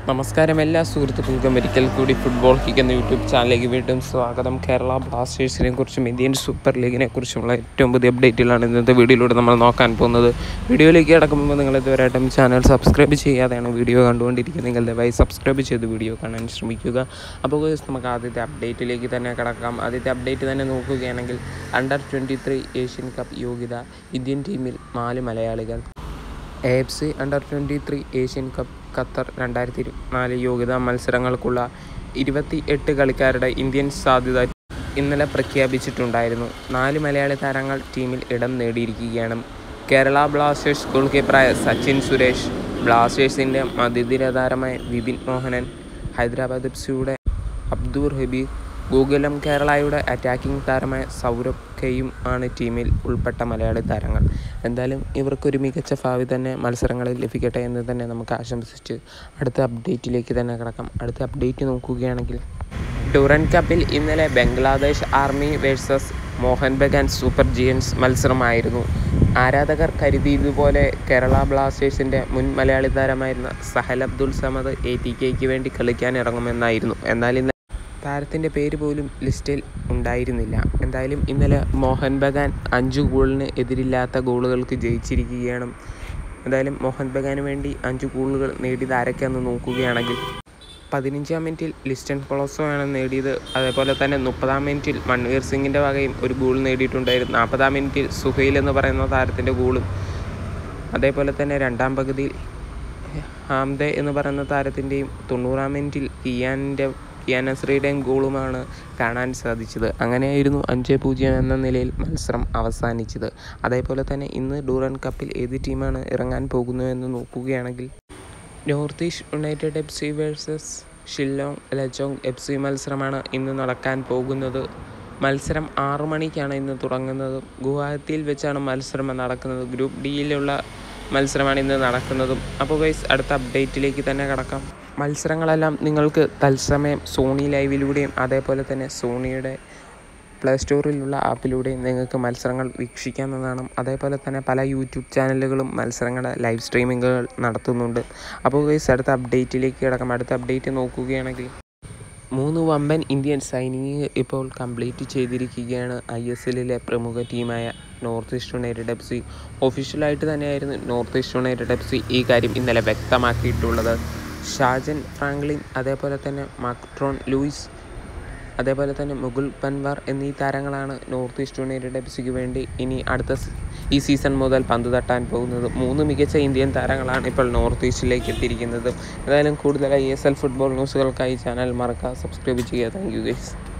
നമസ്കാരം എല്ലാ സുഹൃത്തുക്കൾക്കും ഒരിക്കൽ കൂടി ഫുട്ബോൾ കിക്ക് എന്ന യൂട്യൂബ് ചാനലിലേക്ക് വീണ്ടും സ്വാഗതം കേരള ബ്ലാസ്റ്റേഴ്സിനെ കുറിച്ചും ഇന്ത്യൻ സൂപ്പർ ലീഗിനെ കുറിച്ചുമുള്ള ഏറ്റവും പുതിയ അപ്ഡേറ്റുകളാണ് ഇന്നത്തെ വീഡിയോയിലൂടെ നമ്മൾ നോക്കാൻ പോകുന്നത് വീഡിയോയിലേക്ക് കിടക്കുമ്പോൾ നിങ്ങൾ ഇതുവരെയായിട്ടും ചാനൽ സബ്സ്ക്രൈബ് ചെയ്യാതെയാണ് വീഡിയോ കണ്ടുകൊണ്ടിരിക്കുന്നത് നിങ്ങൾ ദയവായി സബ്സ്ക്രൈബ് ചെയ്ത് വീഡിയോ കാണാൻ ശ്രമിക്കുക അപ്പോൾ guys, നമുക്ക് ആദ്യത്തെ അപ്ഡേറ്റിലേക്ക് തന്നെ കിടക്കാം ആദ്യത്തെ അപ്ഡേറ്റ് തന്നെ നോക്കുകയാണെങ്കിൽ under twenty three Asian cup യോഗ്യത ഇന്ത്യൻ ടീമിൽ നാല് മലയാളികൾ A F C under twenty three Asian cup Qatar രണ്ടായിരത്തി ഇരുപത്തിനാല് യോഗ്യതാ മത്സരങ്ങൾക്കുള്ള ഇരുപത്തി എട്ട് കളിക്കാരുടെ ഇന്ത്യൻ സാധ്യത ഇന്നലെ പ്രഖ്യാപിച്ചിട്ടുണ്ടായിരുന്നു നാല് മലയാളി താരങ്ങൾ ടീമിൽ ഇടം നേടിയിരിക്കുകയാണ് കേരള ബ്ലാസ്റ്റേഴ്സ് ഗോൾ കീപ്പറായ സച്ചിൻ സുരേഷ് ബ്ലാസ്റ്റേഴ്സിൻ്റെ മധ്യനിര താരമായ വിപിൻ മോഹനൻ ഹൈദരാബാദ് എഫ് സിയുടെ അബ്ദുർ ഹബീബ് ഗൂഗലം കേരളയുടെ അറ്റാക്കിംഗ് താരമായ സൗരഭ് കെയും ആണ് ടീമിൽ ഉൾപ്പെട്ട മലയാളി താരങ്ങൾ എന്തായാലും ഇവർക്കൊരു മികച്ച ഭാവി തന്നെ മത്സരങ്ങളിൽ ലഭിക്കട്ടെ എന്ന് തന്നെ നമുക്ക് ആശംസിച്ച് അടുത്ത അപ്ഡേറ്റിലേക്ക് തന്നെ കിടക്കാം അടുത്ത അപ്ഡേറ്റ് നോക്കുകയാണെങ്കിൽ ഡുറൻ കപ്പിൽ ഇന്നലെ Bangladesh army versus Mohun Bagan super giants മത്സരമായിരുന്നു ആരാധകർ കരുതിയതുപോലെ കേരള ബ്ലാസ്റ്റേഴ്സിൻ്റെ മുൻ മലയാളി താരമായിരുന്ന സഹൽ അബ്ദുൾ സമദ് എ ടി കെക്ക് വേണ്ടി കളിക്കാൻ ഇറങ്ങുമെന്നായിരുന്നു എന്നാൽ ഇന്ന് താരത്തിൻ്റെ പേര് പോലും ലിസ്റ്റിൽ ഉണ്ടായിരുന്നില്ല എന്തായാലും ഇന്നലെ മോഹൻ ബഗാൻ അഞ്ച് ഗോളിന് എതിരില്ലാത്ത ഗോളുകൾക്ക് ജയിച്ചിരിക്കുകയാണ് എന്തായാലും മോഹൻ ബഗാന് വേണ്ടി അഞ്ച് ഗോളുകൾ നേടിയത് ആരൊക്കെയെന്ന് നോക്കുകയാണെങ്കിൽ പതിനഞ്ചാം മിനിറ്റിൽ ലിസ്റ്റൻ കൊളോസോ ആണ് നേടിയത് അതേപോലെ തന്നെ മുപ്പതാം മിനിറ്റിൽ മൺവീർ സിംഗിൻ്റെ വകയും ഒരു ഗോൾ നേടിയിട്ടുണ്ടായിരുന്നു നാൽപ്പതാം മിനിറ്റിൽ സുഹൈൽ എന്ന് പറയുന്ന താരത്തിൻ്റെ ഗോളും അതേപോലെ തന്നെ രണ്ടാം പകുതിയിൽ ഹാംദെ എന്ന് പറയുന്ന താരത്തിൻ്റെയും തൊണ്ണൂറാം മിനിറ്റിൽ കിയാൻ്റെ കിയാൻ നസ്രിയുടെയും ഗോളുമാണ് കാണാൻ സാധിച്ചത് അങ്ങനെയായിരുന്നു അഞ്ച് പൂജ്യം എന്ന നിലയിൽ മത്സരം അവസാനിച്ചത് അതേപോലെ തന്നെ ഇന്ന് ഡൂറൻ കപ്പിൽ ഏത് ടീമാണ് ഇറങ്ങാൻ പോകുന്നതെന്ന് നോക്കുകയാണെങ്കിൽ North East United F C versus Shillong Lajong F C മത്സരമാണ് ഇന്ന് നടക്കാൻ പോകുന്നത് മത്സരം ആറു മണിക്കാണ് ഇന്ന് തുടങ്ങുന്നത് ഗുവാഹത്തിയിൽ വെച്ചാണ് മത്സരം നടക്കുന്നത് ഗ്രൂപ്പ് ഡിയിലുള്ള മത്സരമാണ് ഇന്ന് നടക്കുന്നതും അപ്പോൾ ഗൈസ് അടുത്ത അപ്ഡേറ്റിലേക്ക് തന്നെ കടക്കാം മത്സരങ്ങളെല്ലാം നിങ്ങൾക്ക് തത്സമയം സോണി ലൈവിലൂടെയും അതേപോലെ തന്നെ സോണിയുടെ പ്ലേ സ്റ്റോറിലുള്ള ആപ്പിലൂടെയും നിങ്ങൾക്ക് മത്സരങ്ങൾ വീക്ഷിക്കാവുന്നതാണ് അതേപോലെ തന്നെ പല യൂട്യൂബ് ചാനലുകളും മത്സരങ്ങളുടെ ലൈവ് സ്ട്രീമിങ്ങുകൾ നടത്തുന്നുണ്ട് അപ്പോൾ ഗൈസ് അടുത്ത അപ്ഡേറ്റിലേക്ക് കിടക്കാം അടുത്ത അപ്ഡേറ്റ് നോക്കുകയാണെങ്കിൽ മൂന്ന് വമ്പൻ ഇന്ത്യൻ സൈനിങ് ഇപ്പോൾ കംപ്ലീറ്റ് ചെയ്തിരിക്കുകയാണ് ഐ എസ് എല്ലിലെ പ്രമുഖ ടീമായ North East United F C ഒഫീഷ്യലായിട്ട് തന്നെയായിരുന്നു North East United F C ഈ കാര്യം ഇന്നലെ വ്യക്തമാക്കിയിട്ടുള്ളത് ഷാജൻ ഫ്രാങ്ക്ലിൻ അതേപോലെ തന്നെ മാക്ട്രോൺ ലൂയിസ് അതേപോലെ തന്നെ മുകുൾ പൻവാർ എന്നീ താരങ്ങളാണ് നോർത്ത് ഈസ്റ്റ് യുണൈറ്റഡ് എഫ് സിക്ക് വേണ്ടി ഇനി അടുത്ത സീ- ഈ സീസൺ മുതൽ പന്ത് തട്ടാൻ പോകുന്നത് മൂന്ന് മികച്ച ഇന്ത്യൻ താരങ്ങളാണ് ഇപ്പോൾ നോർത്ത് ഈസ്റ്റിലേക്ക് എത്തിയിരിക്കുന്നത് ഏതായാലും കൂടുതൽ ഐ എസ് എൽ ഫുട്ബോൾ ന്യൂസുകൾക്കായി ചാനൽ മറക്കുക സബ്സ്ക്രൈബ് ചെയ്യുക താങ്ക് യു ഗൈസ്